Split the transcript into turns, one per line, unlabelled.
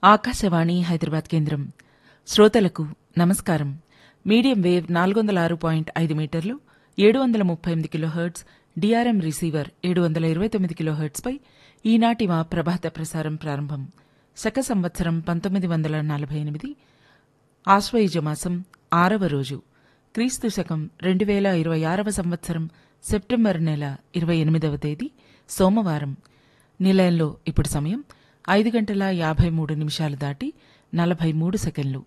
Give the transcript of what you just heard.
ఆకాశవాణి హైదరాబాద్ కేంద్రం శ్రోతలకు నమస్కారం మీడియం వేవ్ నాలుగు వందల ఆరు పాయింట్ ఐదు మీటర్లు ఏడు వందల ముప్పై ఎనిమిది కిలోహెర్ట్జ్ డిఆర్ఎం రిసీవర్ ఏడు వందల ఇరవై తొమ్మిది కిలోహెర్ట్జ్పై ఈనాటి మా ప్రభాత ప్రసారం ప్రారంభం శక సంవత్సరం పంతొమ్మిది వందల నలభై ఎనిమిది ఆశ్వయుజ మాసం ఆరవ రోజు క్రీస్తు శకం రెండు వేల ఇరవై ఆరవ సంవత్సరం సెప్టెంబర్ నెల ఇరవై ఎనిమిదవ తేదీ సోమవారం నిలయంలో ఇప్పుడు సమయం ఐదు గంటల యాభై మూడు నిమిషాలు దాటి నలభై మూడు సెకండ్లు